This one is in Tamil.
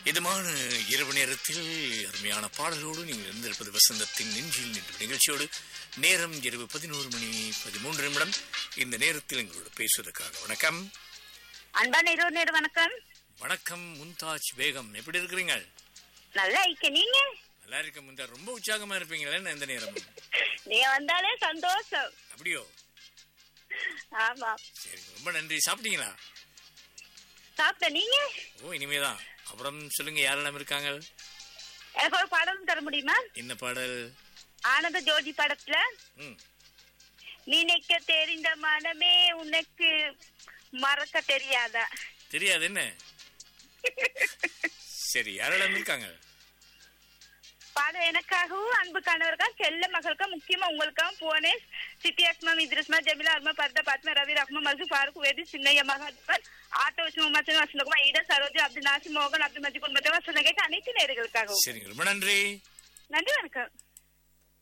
இதமான இரவு நேரத்தில் அருமையான பாடலோடு நீங்கள் இருந்திருப்பது வசந்தத்தின் நெஞ்சில் நின்ற நிகழ்ச்சியோடு நேரம் இரவு பதினோரு மணி பதிமூன்று நிமிடம் இந்த நேரத்தில் எங்களோடு பேசுவதற்காக வணக்கம் அன்பான இரவு நேரம் வணக்கம் வணக்கம் மும்தாஜ் பேகம் எப்படி இருக்கிறீங்க நல்லா இருக்க நீங்க நல்லா இருக்க முந்தா ரொம்ப உற்சாகமா இருப்பீங்களே என்ன எந்த நேரமும் நீங்க வந்தாலே சந்தோஷம் அப்படியோ ஆமா சரிங்க ரொம்ப நன்றி சாப்பிட்டீங்களா சாப்பிட்ட நீங்க ஓ இனிமேதான் அப்புறம் சொல்லுங்க யாரெல்லாம் இருக்காங்க எனக்கு ஒரு படம் தர முடியுமா என்ன பாடல் ஆனந்த ஜோதி படத்துல ம் நினைக்க தெரிந்த மனமே உனக்கு மறக்க தெரியாதா தெரியாது என்ன சரி யாரெல்லாம் இருக்காங்க பாடம் எனக்காகவும் அன்பு கணவருக்கா செல்ல மகளுக்கா முக்கியமா உங்களுக்காகவும் போனேன் சித்தி அஸ்மா இத்ரிஸ்மா ஜமிலா அருமா பர்தா பாத்மா ரவி ரஹ்மா மசு ஃபாரூக் வேதி சின்னையா மகாத்மன் ஆட்டோ விஷ்ணு மச்சன் வசந்தகுமார் ஈடா சரோஜி அப்துல் நாசி மோகன் அப்துல் மஜி குடும்பத்தை வசந்த கேட்ட அனைத்து நேர்களுக்காகவும் சரிங்க ரொம்ப நன்றி நன்றி வணக்கம்